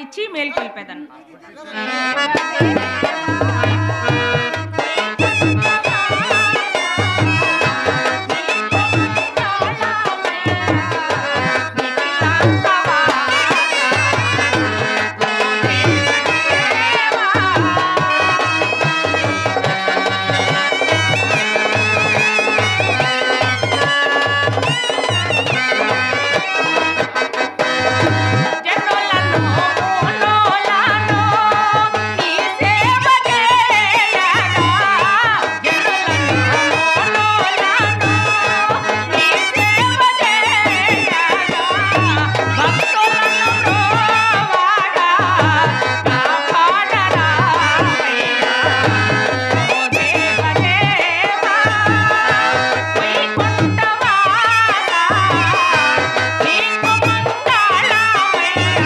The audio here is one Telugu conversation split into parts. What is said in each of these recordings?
ఇచ్చి మేలుకొల్పేదను జనులను మూలోలను నీ సేవ చేయగా జనులను మూలోలను నీ సేవ చేయగా భక్తులను బ్రోవాడా కాపాడరావయ్యా ఓ దేవదేవా వైకుంఠవాసా నీకు మంగళమయ్యా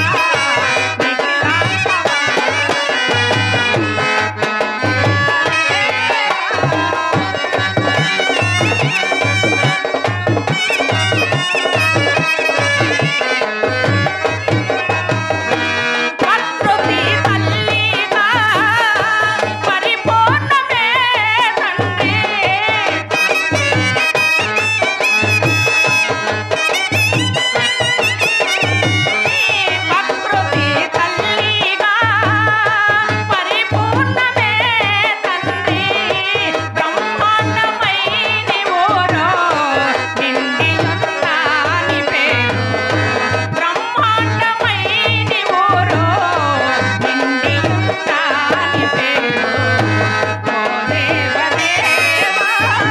ప్రకృతి తల్లిగా పరిపూర్ణమే తండ్రి ప్రకృతి తల్లిగా పరిపూర్ణమే తండ్రి బ్రహ్మాండమై నీవోరో నిండియున్నాని పేరు బ్రహ్మాండమై నీవోరో నిండియున్నాని పేరు ఓ దేవదేవా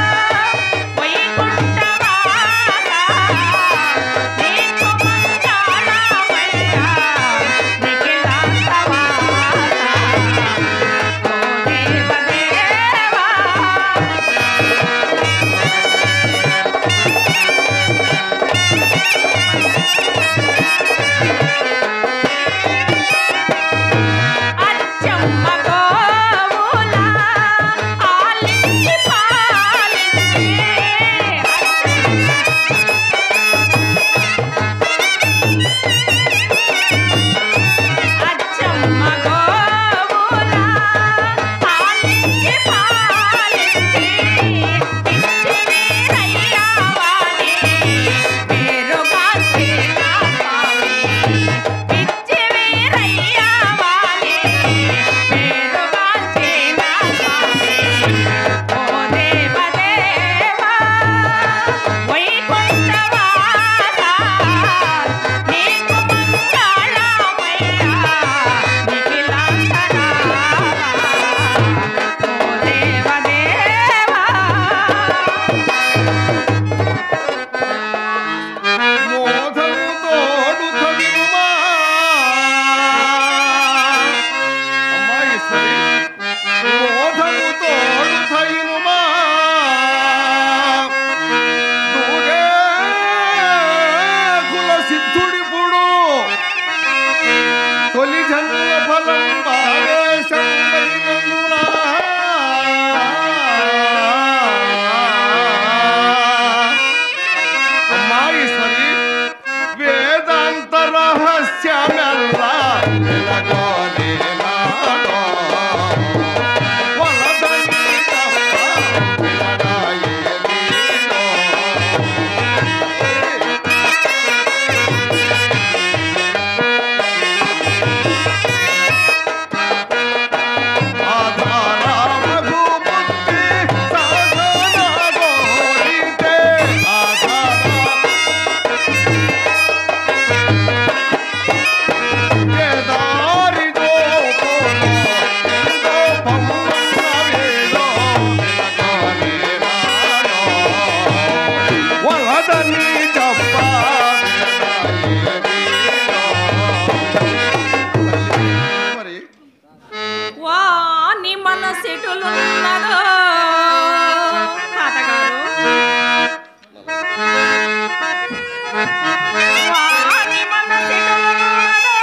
వైకుంఠవాసా నీకు మంగళమయ్యా నిఖిలాంతవాసా ఓ దేవదేవా అచ్చమ్మ గోవుల ఆలించి పాలించి అచ్చమ్మ గోవుల ఆలించి పాలించి పిచ్చి వీరయ్యవాణి పేరుగాంచిన స్వామి పిచ్చి వీరయ్యవాణి పేరుగాంచిన స్వామి ఓ దేవదేవా వైకుంఠవాసా నీకు మంగళమయ్యా నిఖిలాంతరావా ఓ దేవదేవా మోదము తోడు తగినుమా అమ్మాయి సరే మోదము తోడు తగినుమా దూగే కుల సిద్ధుడిపుడు తొలి జన్మ ఫలం భావేశం అమ్మాయిశ్వరి వేదాంత రహస్యమెల్ల వెలగోలేనాడో. వలదని తప్ప వినడాయేలీడో. ఆధార రఘుపతి సాధన గోరితే ఆధార కేదారి గోపులో ఎంతో పమ్మున్న వేలో వెలగాలేనాడో. వలదని చెప్ప మరి వాని మనసిటులున్నదో తాతగారు వాని మనసిటులున్నదో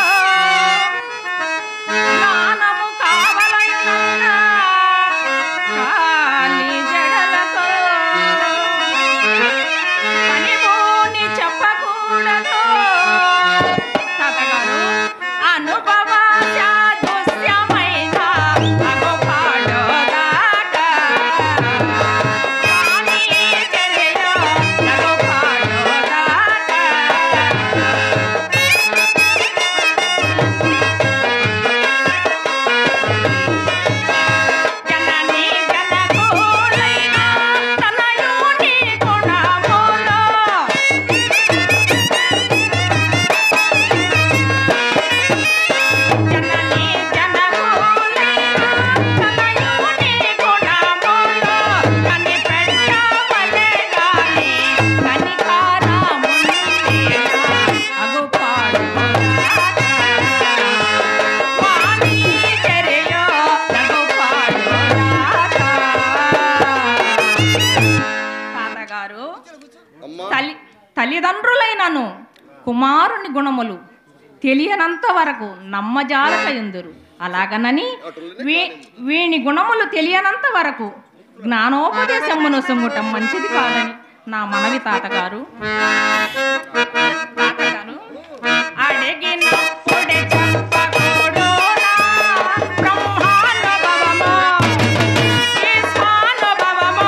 జ్ఞానము కావలయునన్నా కాలి జడలతో పనిబోని చెప్పకూడదు తాతగారు అనుభవ తల్లిదండ్రులైనను కుమారుని గుణములు తెలియనంత వరకు నమ్మజాలక ఎందురు అలాగనని వీ వీని గుణములు తెలియనంత వరకు జ్ఞానోపదేశమును సొంగుటం మంచిది కాదని నా మనవి తాతగారు తాతగారు అడిగినప్పుడే చెప్పకూడోనా బ్రహ్మానుభవమా ఈశానుభవమా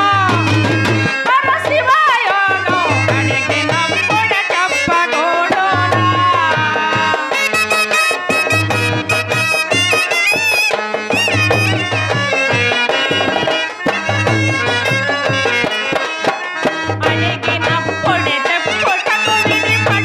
పరశివయోగం అడిగినప్పుడే చెప్పకూడోనా అడిగినప్పుడే చెప్పుటకు విడిపడ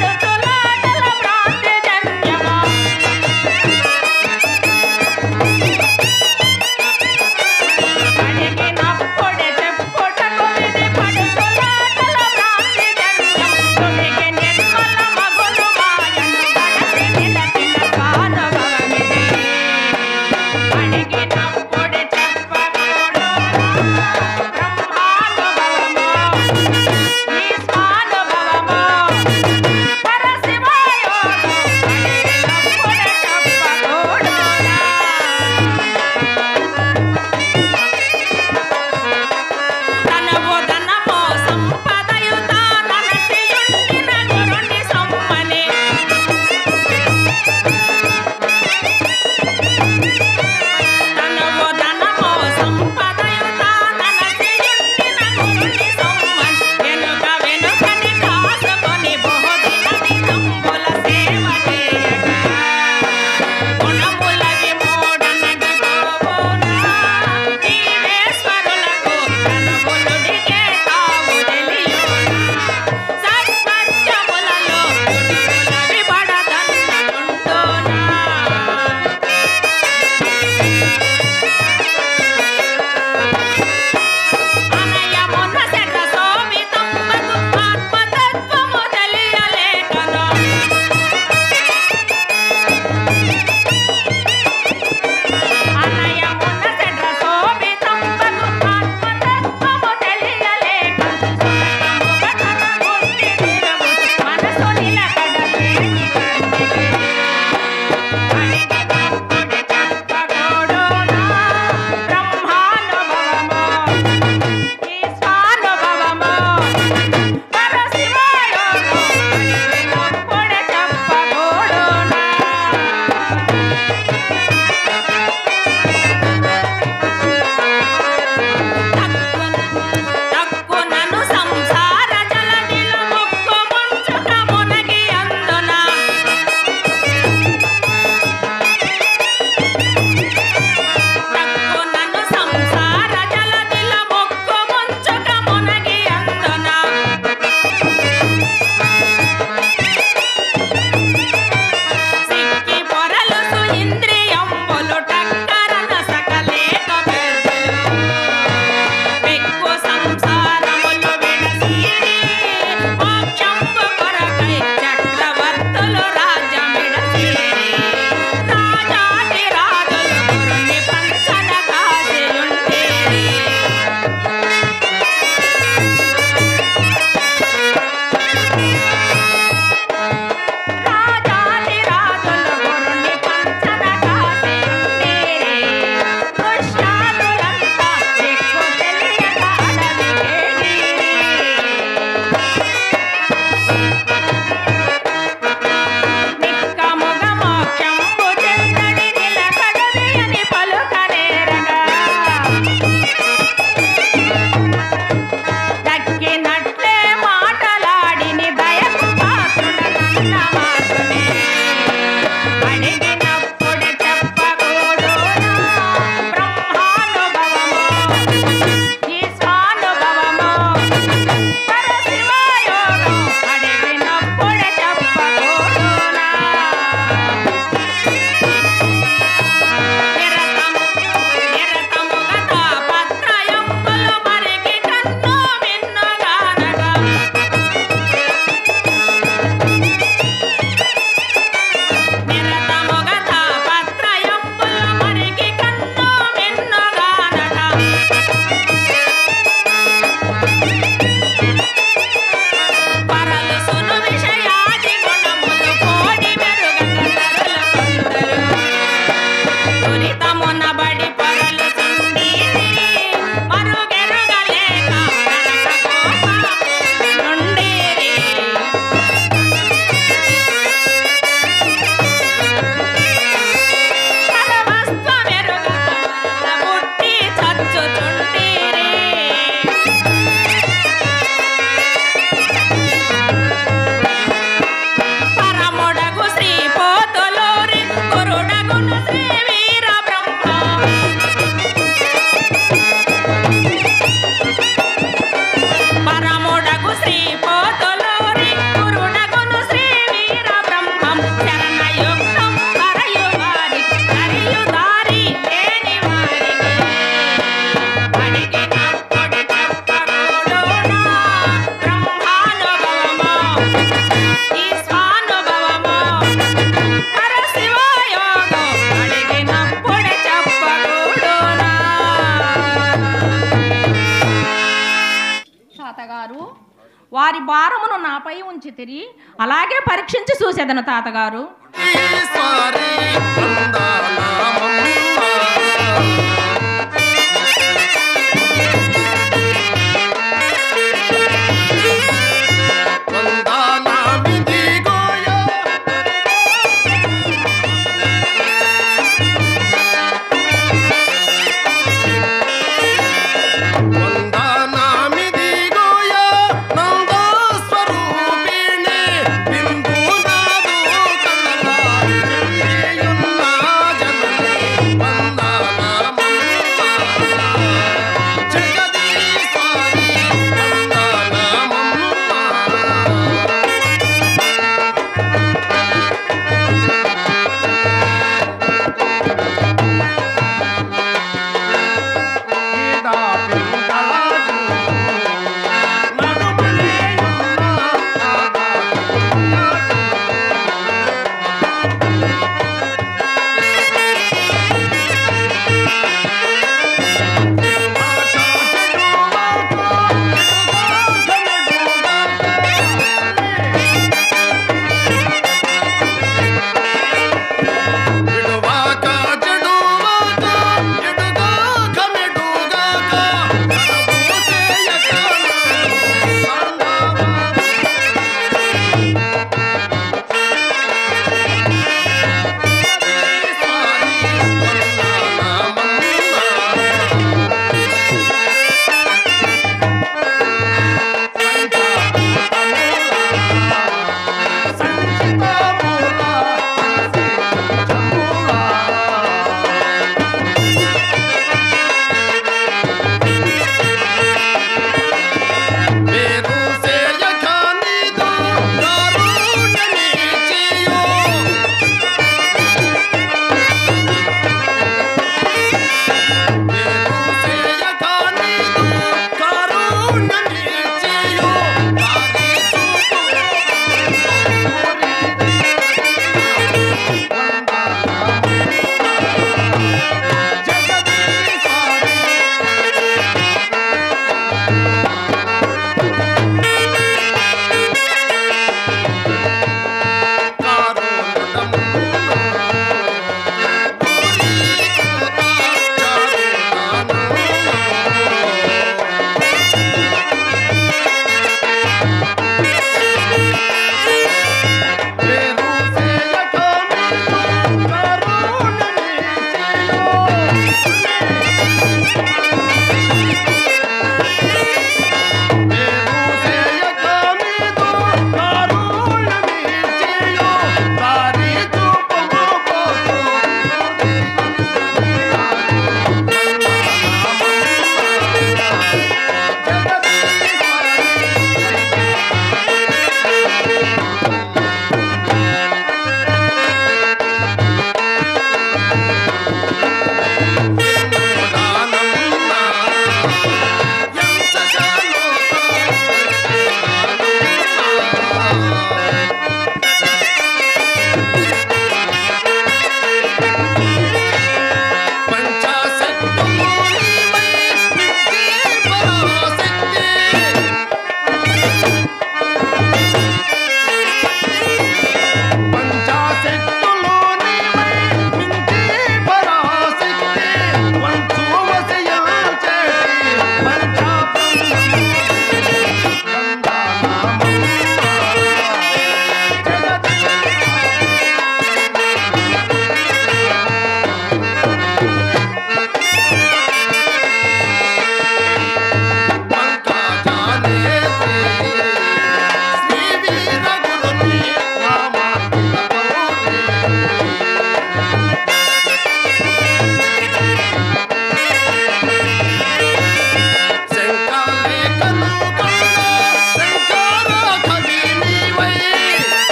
వారి భారమును నాపై ఉంచి తిరిగి అలాగే పరీక్షించి చూసేదను తాతగారు ఈశ్వరి వందనామమ్మ. వందనామిదిగోయ వందనామిదిగోయ నందస్వరూపిణి బిందునాదు కన్నడ చెల్లియున్న జనని వందనామమ్మ. జగదీశ్వరి వందనామమ్మ. ఈడా పింగళాదు విడువాక జడువాక ఎడుగాక మెడుగాక అనబూసేయక సందావా పేరు సేయక నీదు కారుణ్యమి చేయు పేరు సేయక నీదు కారుణ్యమి చేయు తానే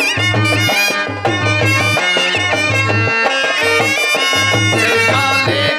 శంకాలే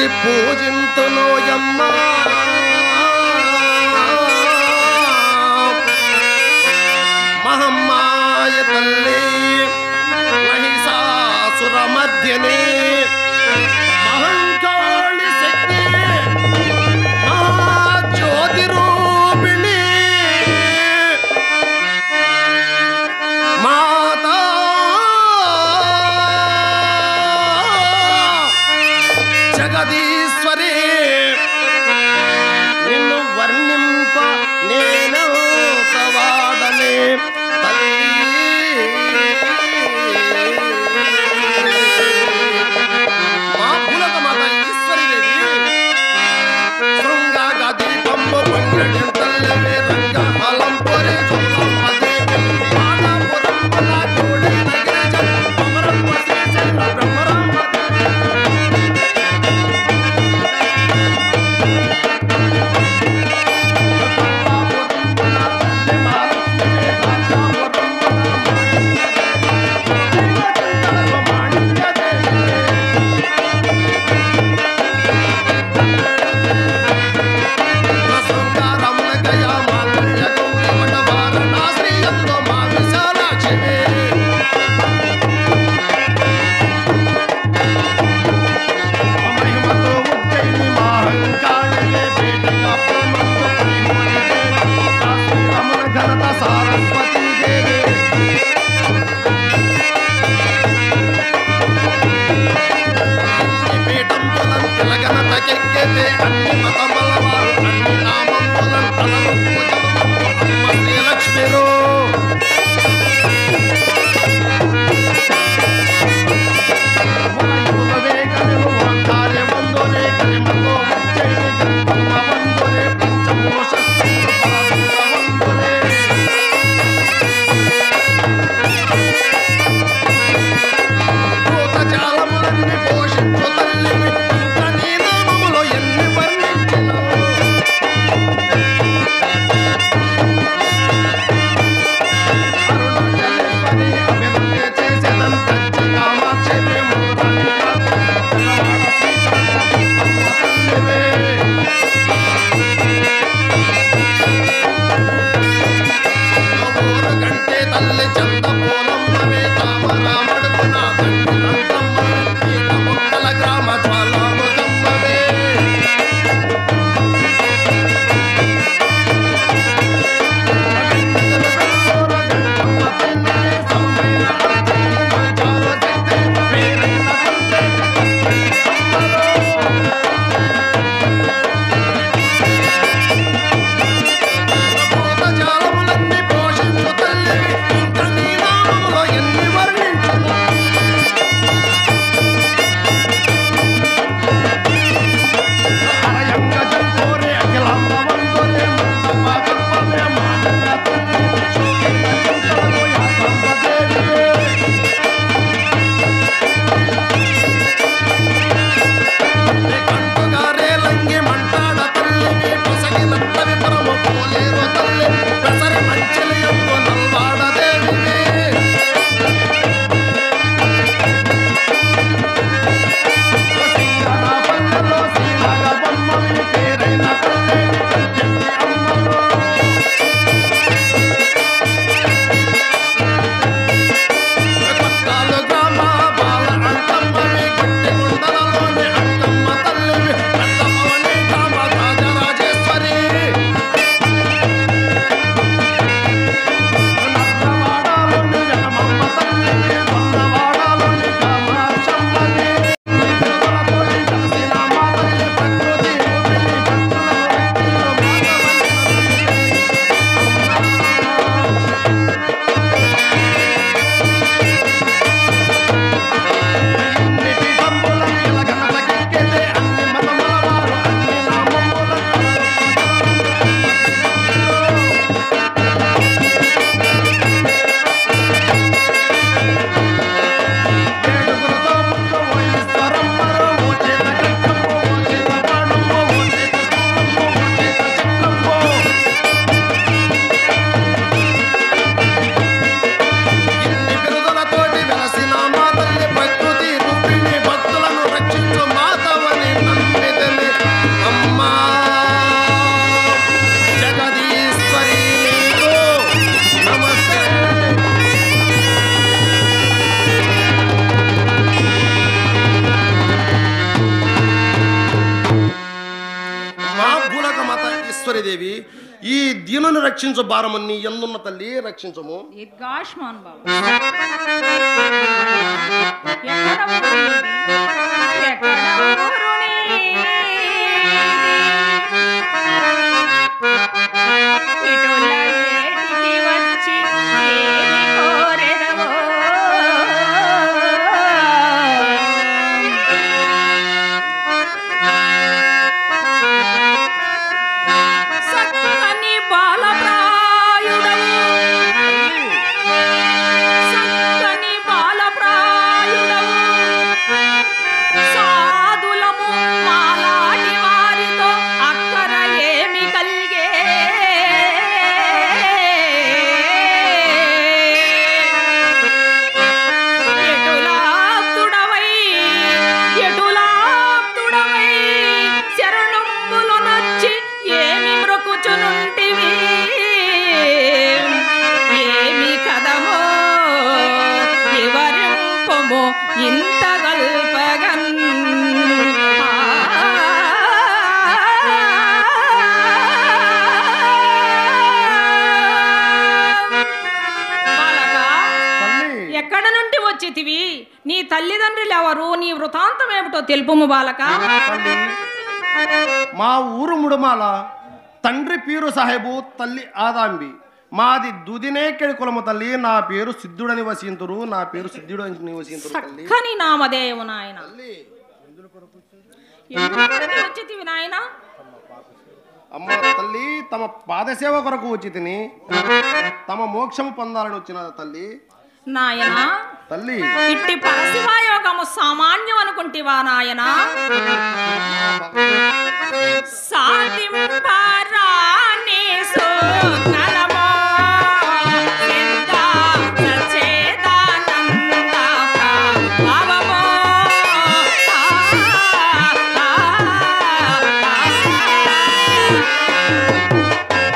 కొలిచి పూజింతునోయమ్మ మహమ్మాయ తల్లి మహిషాసుర మధ్యనే మహంకాళి శక్తి జ్యోతి రూపిణి మాతా జగదీశ్వరి నిన్ను వర్ణింప నేను వాడనే మా భూలోక మాత ఈశ్వరి దేవి శృంగాగ దీపంబు పంగడింతల్లవే రంగ ఫలం పొరి చొల్లమ్మదే మానపురం పల కోడే నగిరి జన అమరం వసేసే బ్రహ్మరామ శృంగారమున గయా మాంగళ్య గౌరీ వటవార నా శ్రీయంతో మా విశాలాక్షి మహిమతో ఉజ్జయిని మాహంకాళియే బేటగా ప్రమందు పరిమళిదే రమణ ఘనత సారస్వతీ దేవి పీఠం పులం తిలగన తకెక్కితే అన్ని మతముల వారు అన్ని నామం పులం తలలు పూజలు అమ్మ శ్రీలక్ష్మిరో ఎన్ని వర్ణించినా గంటే తల్లి చంద పూలమ్మవే తామరామడుకున తండ్రి రంగమ్మవే పీట మొక్కల గ్రామ జ్వాలాముఖమ్మవే భూతజాలములన్నీ పోషించు తల్లి ఇంత నీ దీనుని రక్షించు భారము నీ ఎందున్న తల్లి రక్షించము దీర్ఘాష్మాన్ బాబు ఎక్కడ ఊరు నీది? ఎక్కడ ఊరు నీది? ఇటుల ఏటికి వచ్చి ఏమి కోరెదవో? సక్కని బాలప్రాయుడవు సక్కని బాలప్రాయుడవు సాధులము మాలాటి వారితో అక్కర ఏమి కలిగే ఎటులాప్తుడవై ఎటులాప్తుడవై శరణంబులు నచ్చి ఏమి మ్రొకుచునుంటివి ఏమి కదమో వివరింపము ఇంత గల్పగన్ బాలకా తల్లి ఎక్కడ నుండి వచ్చితివి నీ తల్లిదండ్రులు ఎవరు నీ వృతాంతం ఏమిటో తెలుపుము బాలక తల్లి మా ఊరు ముడుమాల తండ్రి పీరు సాహెబు తల్లి ఆదాంబి మాది దుదినేకెడి కులము తల్లి నా పేరు సిద్ధుడని వసింతురు నా పేరు సిద్ధుడని వసింతురు తల్లి చక్కని నామదేవు నాయన ఎందుకు వచ్చితివి నాయన అమ్మ తల్లి తమ పాదసేవ కొరకు వచ్చి తిని తమ మోక్షం పొందాలని వచ్చిన తల్లి నాయన తల్లి ఇట్టి పరశివాయోగము సామాన్యం అనుకుంటివా నాయన సాధింపరాని సుజ్ఞలమో సిద్ధ సచేదానంద ప్రభావమో. ఆ, ఆ, ఆ.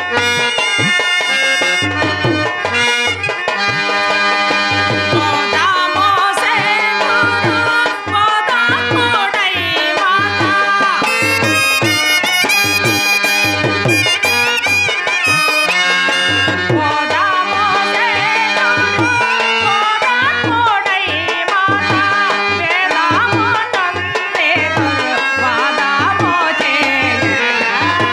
మోదామో సేనురు మోదామోడై మాతా మోదామో సేనురు మోదామోడై మాతా వేదామో నందేరు వాదామో చేయ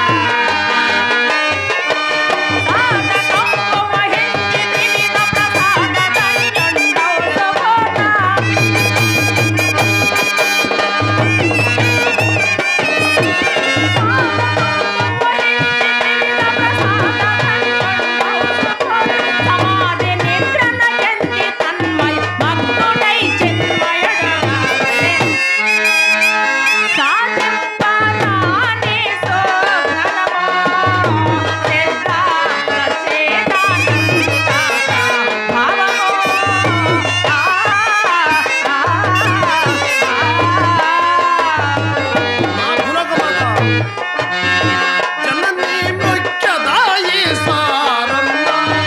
సాధింపరాని సోగనమో సిద్ధ సచేదానంద భావమో ఆ ఆ మా భులగమల జననీ మొక్కదాయి సారమ్మ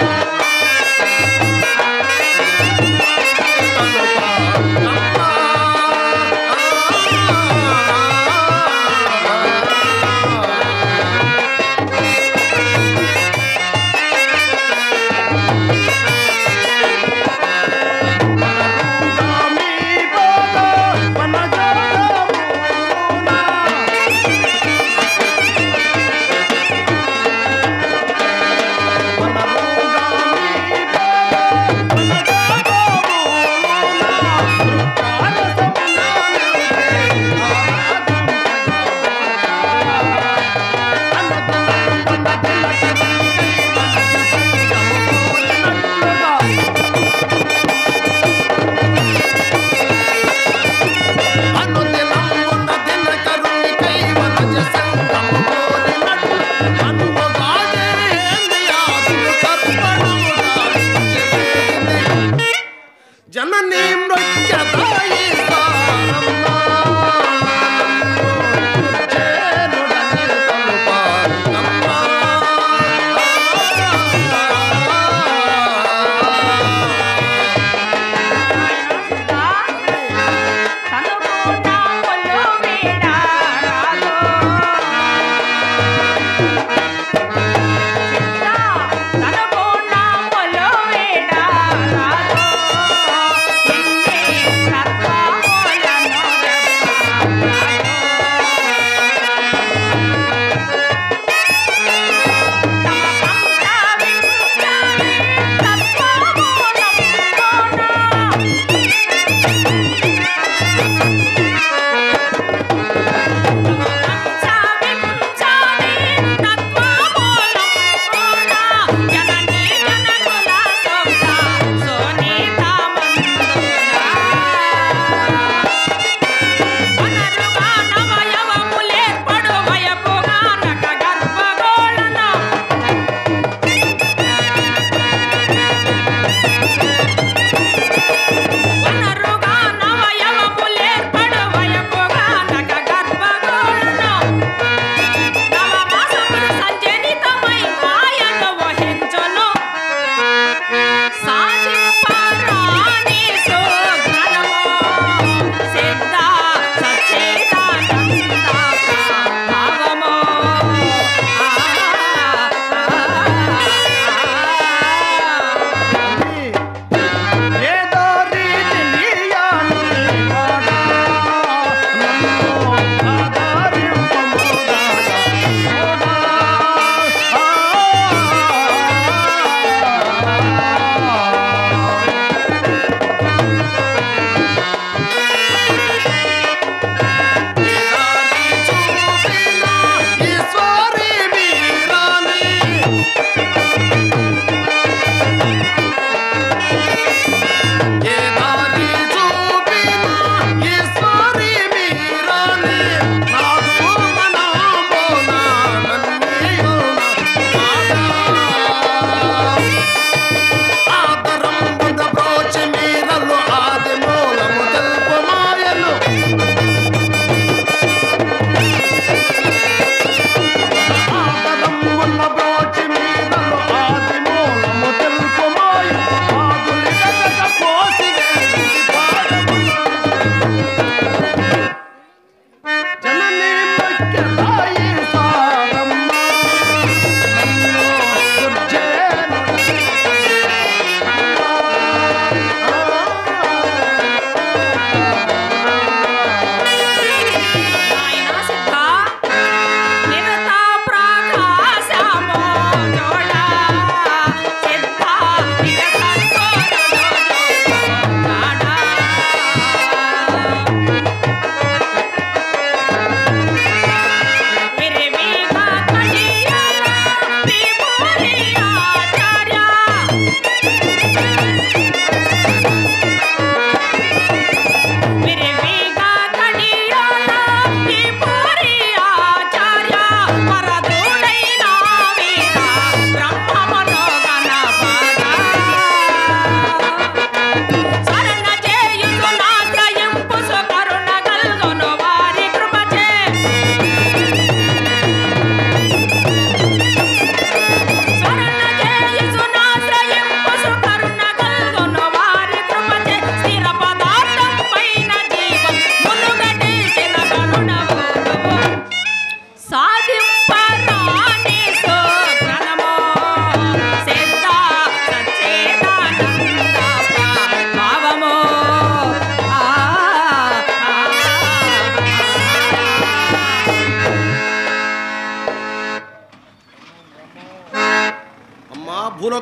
అనుదినమున దినకరుని కైవలజ సంగము కోరినట్లు అనువగాదేంది ఆశలు తర్పణముగా చెవేది. జననీ మృత్యదాయి సారమ్మ చేరుడని తలుపా కనుకున్నా కొల్లు వీడారాలో. సిద్ధ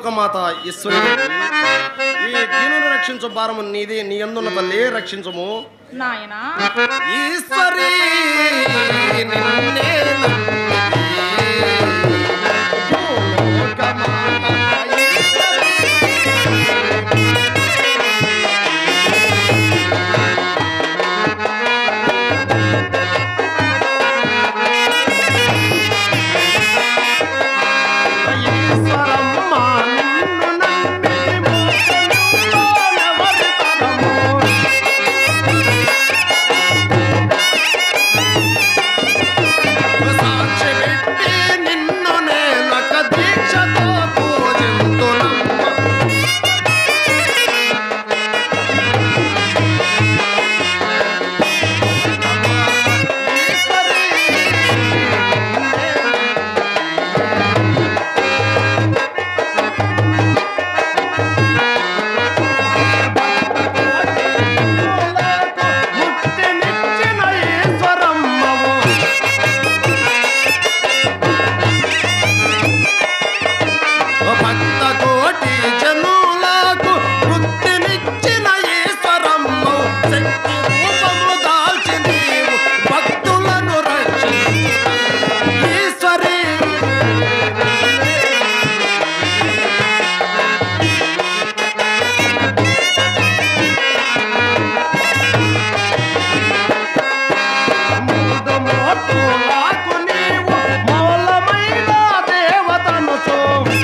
లోకమాత ఈశ్వరి ఈ దీనుని రక్షించు భారము నీది నీ అందున్న తల్లి రక్షించము నాయనా ఈశ్వరి నిన్నే నమ్మితి. లోకమాత ఈశ్వరి. ఈశ్వరమ్మ నిన్ను నమ్మితి మోసములోనెవరి తరము. సాక్షి పెట్టి నిన్ను నేనొక దీక్షతో పూజింతునమ్మ. ముక్తినిచ్చిన ఈశ్వరమ్మవు భక్త కోటి జనులకు వృత్తినిచ్చిన ఈశ్వరమ్మ శక్తి రూపము దాల్చి నీవు భక్తులను రక్షించు ఈశ్వరి మూడు మోటులకు నీవు మౌలమైన దేవతను చూ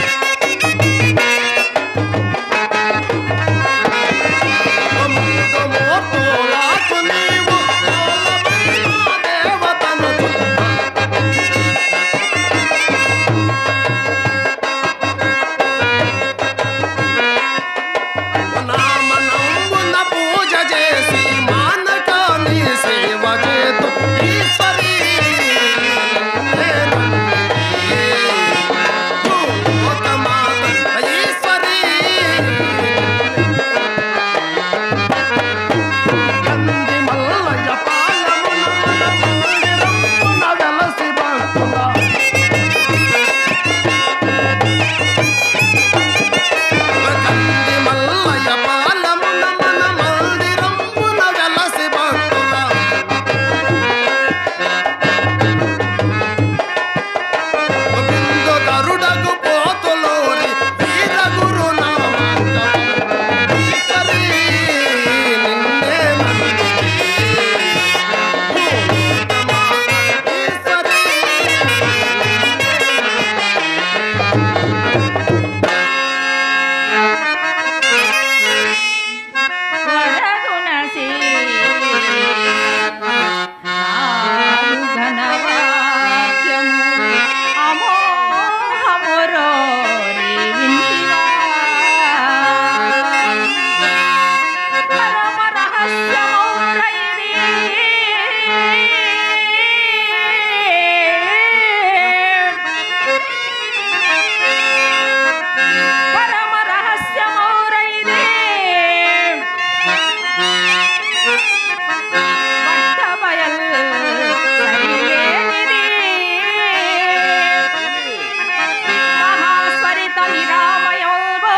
పూజ చేసి మానకాన్ని సేవ చేతు ఈశ్వరీ ఈశ్వరీ కంది మల్లయ్య పాలమున మందిరమున వెలసి భక్తుల. కంది మల్లయ్య పాలమున మన మందిరమున వెలసి భక్తుల. బిందు గరుడగు పోతులూరి వీర గురు ఈశ్వరీ నిన్నే నమ్మితి. ఈశ్వరీ వరగుణసి నాలుగు ఘనవాక్యము అమోహమురోరి వింటివా. పరమ రహస్యమౌరైరి. పరమ రహస్యమౌరైరి. పట్టబయల్ సరిలేనిది. మహాస్వరిత నిరామయోగో.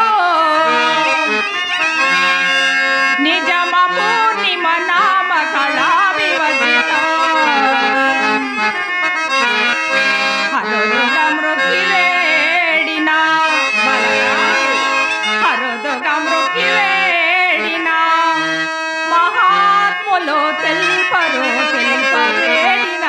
నిజమ పూర్ణిమ నామ కళా వివజిత హరుదుగ మృత్యువేడిన హరుదుగ మృత్యువేడిన మహాత్ములు తెల్పరు తెల్పవేడిన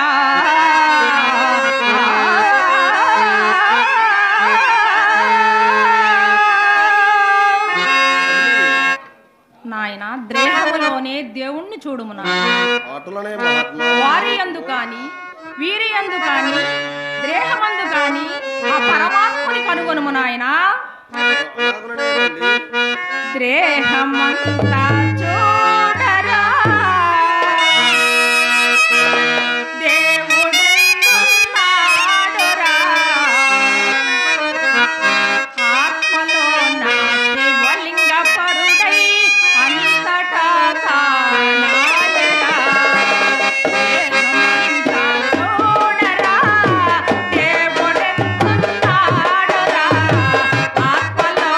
నాయన దేహములోనే దేవుణ్ణి చూడుము నాయనా ఆటలనే మహాత్మా వారి యందు కాని వీరి యందు కాని దేహమందు కాని ఆ పరమాత్ముని కనుగొనుము నాయన అలాగనే తల్లి. దేహమంతా చూడరా దేవుడున్నాడురా. ఆత్మలో నా శివలింగ పరుడై అంతటా తానాడురా. దేహమంతా చూడరా దేవుడెందున్నాడురా. ఆత్మలో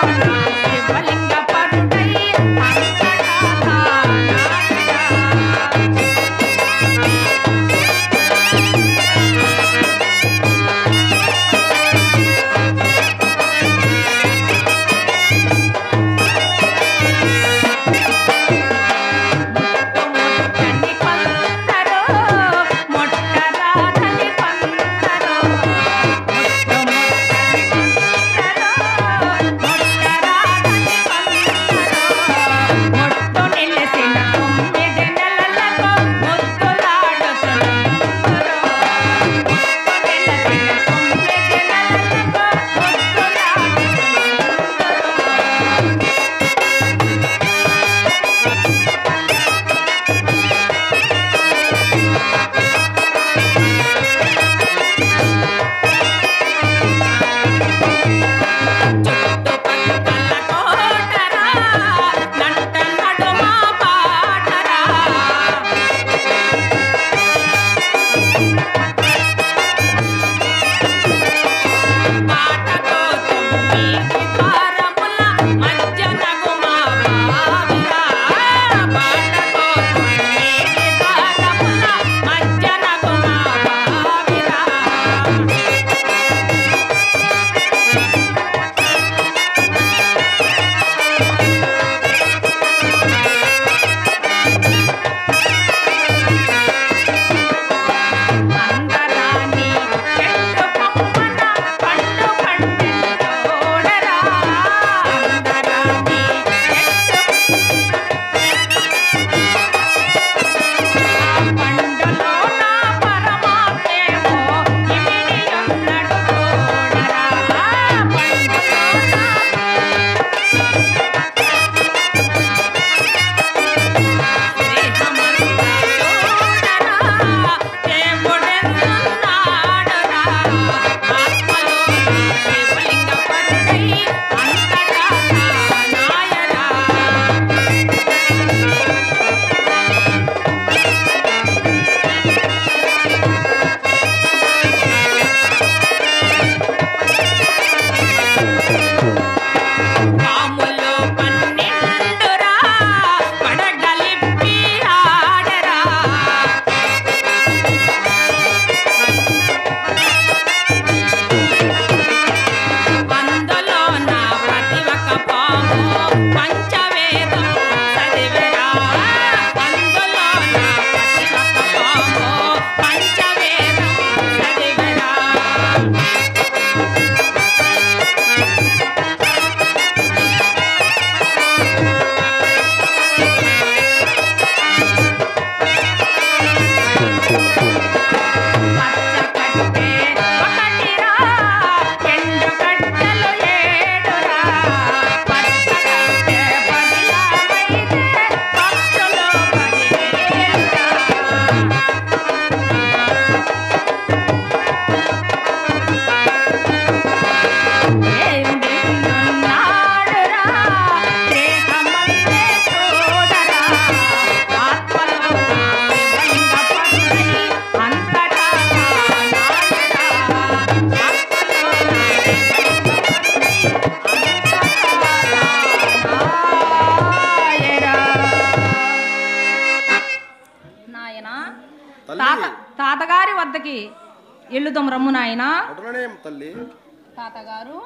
తాత తల్లి తాతగారి వద్దకి ఎల్లుదాం రమ్ము నాయనా అటులనే తల్లి తాతగారు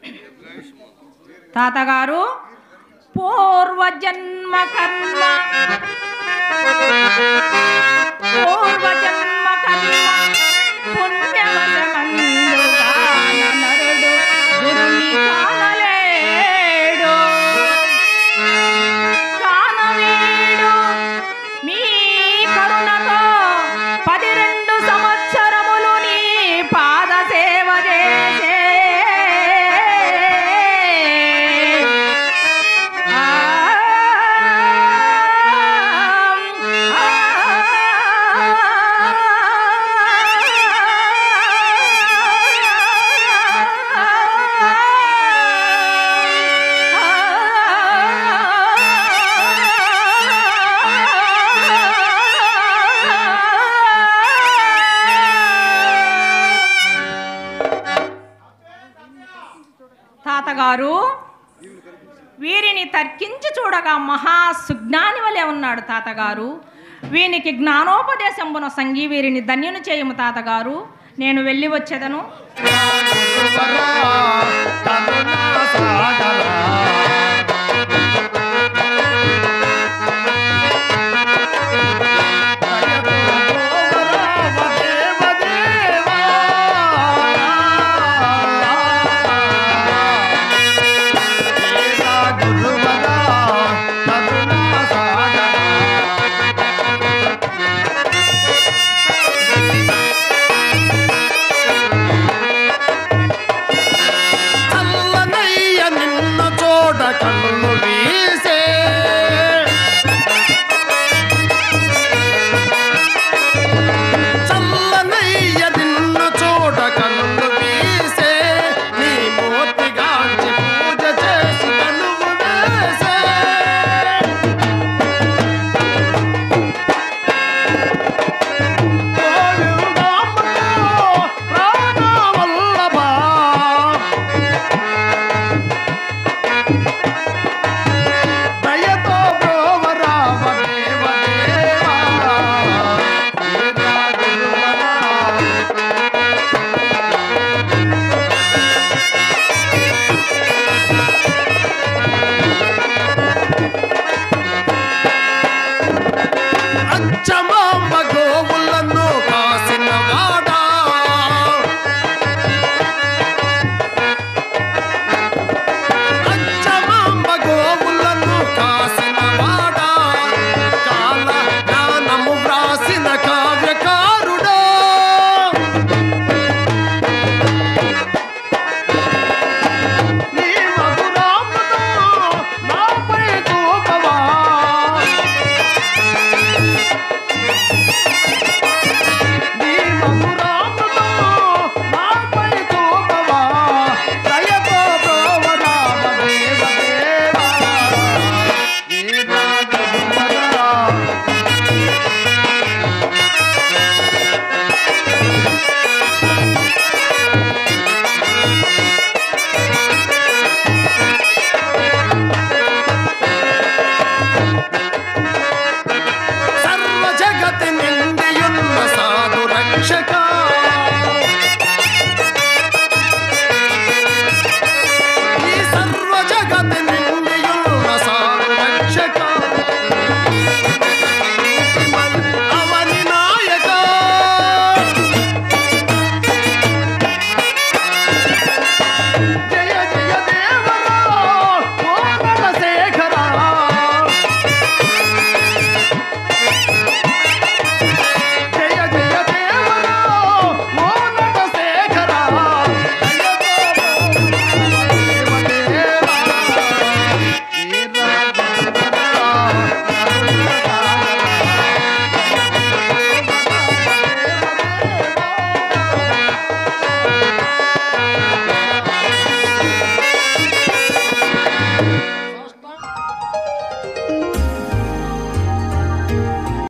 తాతగారు పూర్వజన్మ కర్మ పూర్వజన్మ కర్మ పుణ్యవశమందుగా నరుడు గురుని కానలేడు కానవీడు మీ కరుణతో పది రెండు సంవత్సరములు నీ పాద సేవ చేసే ఆ, తాతగారు వీరిని తర్కించి చూడగా మహా సుజ్ఞాని వలె ఉన్నాడు తాతగారు వీనికి జ్ఞానోపదేశంబున సంగి వీరిని ధన్యుని చేయము తాతగారు నేను వెళ్ళి వచ్చేదను కరుణా సాగరా